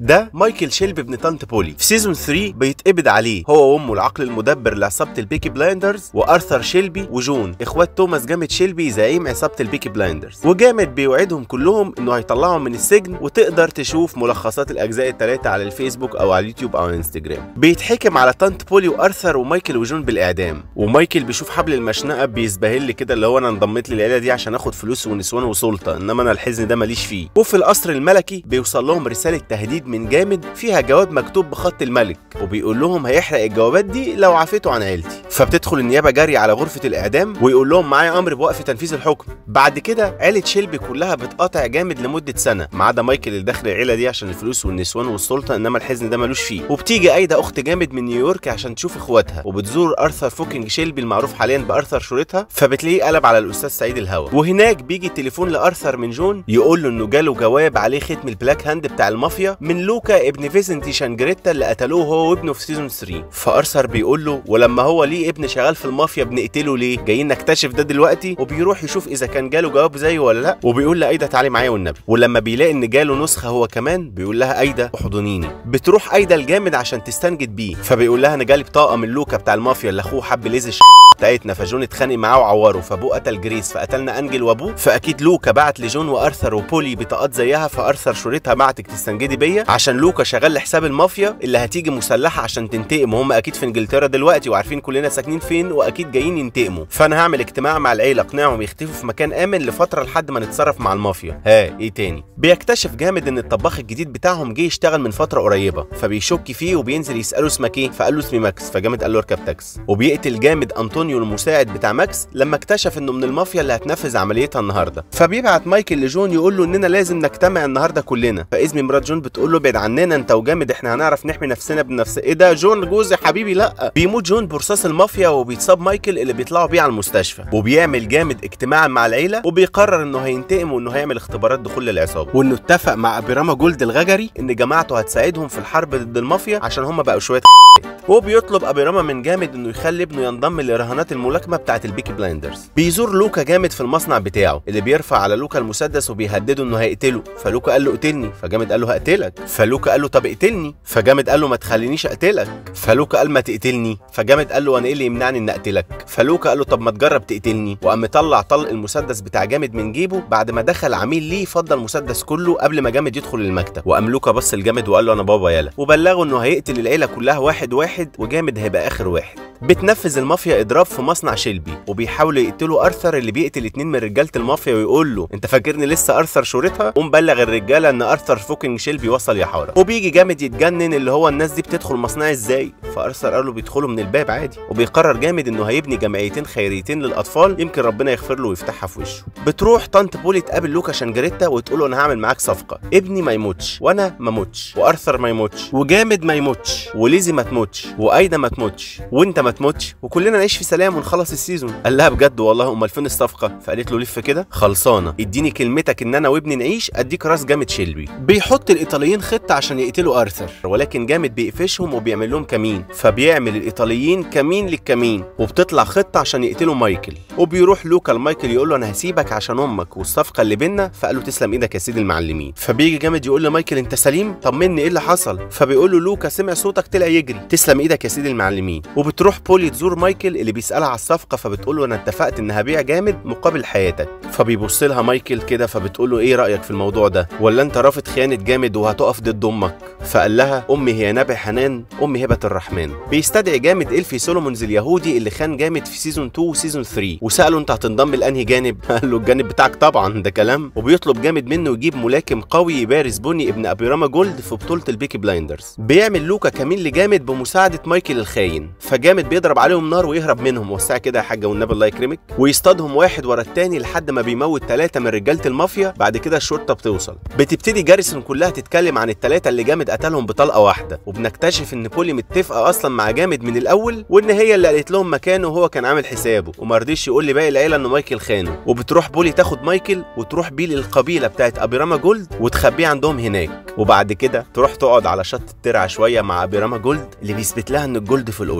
ده مايكل شيلبي ابن طنط بولي في سيزون 3 بيتقبض عليه هو وامه العقل المدبر لعصابه البيكي بلايندرز وارثر شيلبي وجون اخوات توماس جامد شيلبي زعيم عصابه البيكي بلايندرز وجامد بيوعدهم كلهم انه هيطلعهم من السجن وتقدر تشوف ملخصات الاجزاء الثلاثه على الفيسبوك او على اليوتيوب او انستجرام بيتحكم على طنط بولي وارثر ومايكل وجون بالاعدام ومايكل بيشوف حبل المشنقه بيسبهل كده اللي هو انا انضميت للعيله دي عشان اخد فلوس ونسوان وسلطه انما انا الحزن ده ماليش فيه وفي القصر الملكي بيوصل لهم رساله تهديد من جامد فيها جواب مكتوب بخط الملك وبيقول لهم هيحرق الجوابات دي لو عفيتوا عن عيلتي فبتدخل النيابه جري على غرفه الاعدام ويقول لهم معايا امر بوقف تنفيذ الحكم بعد كده عيله شيلبي كلها بتقاطع جامد لمده سنه ما عدا مايكل اللي داخل العيله دي عشان الفلوس والنسوان والسلطه انما الحزن ده ملوش فيه وبتيجي ايدا اخت جامد من نيويورك عشان تشوف اخواتها وبتزور ارثر فوكينج شيلبي المعروف حاليا بارثر شورتها فبتلاقيه قلب على الاستاذ سعيد الهوا وهناك بيجي التليفون لارثر من جون يقول له انه جاله جواب عليه ختم البلاك هاند بتاع المافيا من لوكا ابن فيزنتي شانجريتا اللي قتلوه هو وابنه في سيزون 3 فارثر بيقول له ولما هو ليه ابن شغال في المافيا بنقتله ليه جايين نكتشف ده دلوقتي وبيروح يشوف اذا كان جاله جواب زيه ولا لا وبيقول لايدا تعالي معايا والنبي ولما بيلاقي ان جاله نسخه هو كمان بيقول لها ايدا احضنيني بتروح ايدا الجامد عشان تستنجد بيه فبيقول لها انا جالي بطاقه من لوكا بتاع المافيا اللي اخوه حب ليز الش... بتاعتنا فجون اتخانق معاه وعوره فابوه قتل جريس فقتلنا انجل وابوه فاكيد لوكا بعت لجون وارثر وبولي بطاقات زيها فارثر شورتها بعتك تستنجدي بيا عشان لوكا شغال لحساب المافيا اللي هتيجي مسلحه عشان تنتقم وهم اكيد في انجلترا دلوقتي وعارفين كلنا ساكنين فين واكيد جايين ينتقموا فانا هعمل اجتماع مع العيله اقنعهم يختفوا في مكان امن لفتره لحد ما نتصرف مع المافيا ها ايه تاني بيكتشف جامد ان الطباخ الجديد بتاعهم جه يشتغل من فتره قريبه فبيشك فيه وبينزل يساله اسمك ايه فقال له اسمي ماكس فجامد قال له اركب تاكس وبيقتل جامد انطونيو المساعد بتاع ماكس لما اكتشف انه من المافيا اللي هتنفذ عمليتها النهارده فبيبعت مايكل لجون يقول له اننا لازم نجتمع النهارده كلنا فاذمي مرات جون بتقول له ابعد عننا انت وجامد احنا هنعرف نحمي نفسنا بنفس ايه ده جون جوزي حبيبي لا بيموت جون برصاص المافيا وبيتصاب مايكل اللي بيطلعوا بيه على المستشفى وبيعمل جامد اجتماع مع العيله وبيقرر انه هينتقم وانه هيعمل اختبارات دخول للعصابه وانه اتفق مع ابيراما جولد الغجري ان جماعته هتساعدهم في الحرب ضد المافيا عشان هم بقوا شويه وبيطلب ابيراما من جامد انه يخلي ابنه ينضم لرهانات الملاكمه بتاعه البيكي بلايندرز بيزور لوكا جامد في المصنع بتاعه اللي بيرفع على لوكا المسدس وبيهدده انه هيقتله فلوكا قال له اقتلني فجامد قال له هقتلك فلوكا قال له طب اقتلني فجامد قال له ما تخلينيش اقتلك فلوكا قال ما تقتلني فجامد قال له انا ايه اللي يمنعني ان اقتلك فلوكا قال له طب ما تجرب تقتلني وقام مطلع طلق المسدس بتاع جامد من جيبه بعد ما دخل عميل ليه فضى المسدس كله قبل ما جامد يدخل المكتب وقام لوكا بص لجامد وقال له انا بابا يالا وبلغه انه هيقتل العيله كلها واحد واحد وجامد هيبقى اخر واحد بتنفذ المافيا اضراب في مصنع شيلبي وبيحاولوا يقتلوا ارثر اللي بيقتل اتنين من رجاله المافيا ويقول له انت فاكرني لسه ارثر شورتها قوم بلغ الرجاله ان ارثر فوكينج شيلبي وصل يا حاره وبيجي جامد يتجنن اللي هو الناس دي بتدخل مصنعي ازاي فارثر قال له بيدخلوا من الباب عادي وبيقرر جامد انه هيبني جمعيتين خيريتين للاطفال يمكن ربنا يغفر له ويفتحها في وشه بتروح طنط بولي تقابل لوكا شانجريتا وتقول له انا هعمل معاك صفقه ابني ما يموتش وانا ما اموتش وارثر ما يموتش وجامد ما يموتش وليزي ما تموتش وايدا ما تموتش وانت ما تموتش وكلنا نعيش في سلام ونخلص السيزون قال لها بجد والله امال فين الصفقه فقالت له لف كده خلصانه اديني كلمتك ان انا وابني نعيش اديك راس جامد شيلبي بيحط الايطاليين خطه عشان يقتلوا ارثر ولكن جامد بيقفشهم وبيعمل لهم كمين فبيعمل الايطاليين كمين للكمين وبتطلع خطه عشان يقتلوا مايكل وبيروح لوكا لمايكل يقول له انا هسيبك عشان امك والصفقه اللي بينا فقال له تسلم ايدك يا سيدي المعلمين فبيجي جامد يقول لمايكل انت سليم طمني ايه اللي حصل فبيقول له لوكا سمع صوتك طلع يجري تسلم ايدك يا سيدي المعلمين وبتروح بولي تزور مايكل اللي بيسالها على الصفقه فبتقول له انا اتفقت ان هبيع جامد مقابل حياتك فبيبص لها مايكل كده فبتقول له ايه رايك في الموضوع ده ولا انت رافض خيانه جامد وهتقف ضد امك فقال لها امي هي نبع حنان امي هبه الرحمن بيستدعي جامد الفي سولومونز اليهودي اللي خان جامد في سيزون 2 وسيزون 3 وساله انت هتنضم لانهي جانب قال له الجانب بتاعك طبعا ده كلام وبيطلب جامد منه يجيب ملاكم قوي يبارز بني ابن ابيراما جولد في بطوله البيكي بلايندرز بيعمل لوكا كمين لجامد بمساعده مايكل الخاين فجامد بيضرب عليهم نار ويهرب منهم وسع كده يا حاجه والنبي الله يكرمك ويصطادهم واحد ورا التاني لحد ما بيموت ثلاثه من رجاله المافيا بعد كده الشرطه بتوصل بتبتدي جاريسون كلها تتكلم عن الثلاثه اللي جامد قتلهم بطلقه واحده وبنكتشف ان بولي متفقه اصلا مع جامد من الاول وان هي اللي قالت لهم مكانه وهو كان عامل حسابه وما رضيش يقول لباقي العيله ان مايكل خانه وبتروح بولي تاخد مايكل وتروح بيه للقبيله بتاعت ابيراما جولد وتخبيه عندهم هناك وبعد كده تروح تقعد على شط الترعه شويه مع ابيراما جولد اللي بيثبت لها ان الجولد في الاولد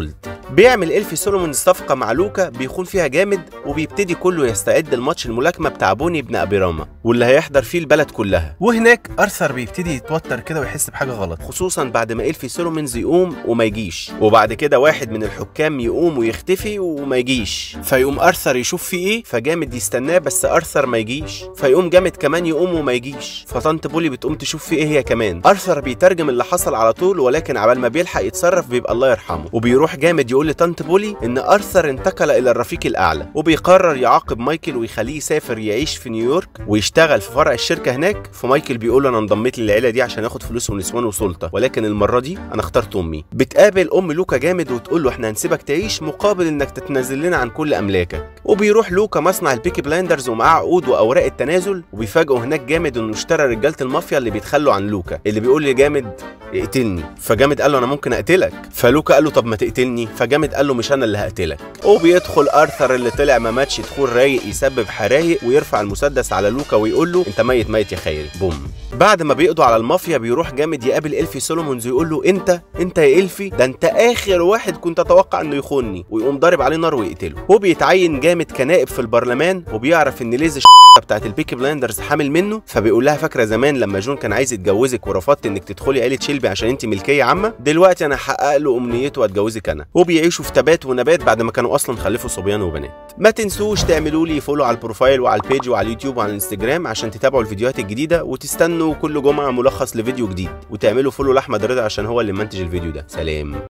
بيعمل إلفي سولومون صفقة مع لوكا بيخون فيها جامد وبيبتدي كله يستعد لماتش الملاكمة بتاع بوني ابن أبي راما واللي هيحضر فيه البلد كلها وهناك أرثر بيبتدي يتوتر كده ويحس بحاجة غلط خصوصا بعد ما إلفي سولومونز يقوم وما يجيش وبعد كده واحد من الحكام يقوم ويختفي وما يجيش فيقوم أرثر يشوف في إيه فجامد يستناه بس أرثر ما يجيش فيقوم جامد كمان يقوم وما يجيش فطنط بولي بتقوم تشوف في إيه هي كمان أرثر بيترجم اللي حصل على طول ولكن عبال ما بيلحق يتصرف بيبقى الله يرحمه وبيروح جامد يقول لطنط بولي ان ارثر انتقل الى الرفيق الاعلى وبيقرر يعاقب مايكل ويخليه يسافر يعيش في نيويورك ويشتغل في فرع الشركه هناك فمايكل بيقول له انا انضميت للعيله دي عشان اخد فلوس ونسوان وسلطه ولكن المره دي انا اخترت امي بتقابل ام لوكا جامد وتقول له احنا هنسيبك تعيش مقابل انك تتنازل لنا عن كل املاكك وبيروح لوكا مصنع البيكي بلايندرز ومعاه عقود واوراق التنازل وبيفاجئوا هناك جامد انه اشترى رجاله المافيا اللي بيتخلوا عن لوكا اللي بيقول لجامد اقتلني فجامد قال له انا ممكن اقتلك فلوكا قال له طب ما تقتلني فجامد قال له مش انا اللي هقتلك وبيدخل ارثر اللي طلع ما ماتش دخول رايق يسبب حرايق ويرفع المسدس على لوكا ويقول له انت ميت ميت يا خيري بوم بعد ما بيقضوا على المافيا بيروح جامد يقابل الفي سولومونز ويقول له انت انت يا الفي ده انت اخر واحد كنت اتوقع انه يخوني ويقوم ضارب عليه نار ويقتله وبيتعين جامد كنائب في البرلمان وبيعرف ان ليز بتاعت البيكي بلايندرز حامل منه فبيقول لها فاكره زمان لما جون كان عايز يتجوزك ورفضت انك تدخلي عيله شيلبي عشان انت ملكيه عامه دلوقتي انا هحقق له امنيته واتجوزك انا وبيعيشوا في تبات ونبات بعد ما كانوا اصلا خلفوا صبيان وبنات ما تنسوش تعملوا لي فولو على البروفايل وعلى البيج وعلى اليوتيوب وعلى الانستجرام عشان تتابعوا الفيديوهات الجديده وتستنوا كل جمعه ملخص لفيديو جديد وتعملوا فولو لاحمد رضا عشان هو اللي منتج الفيديو ده سلام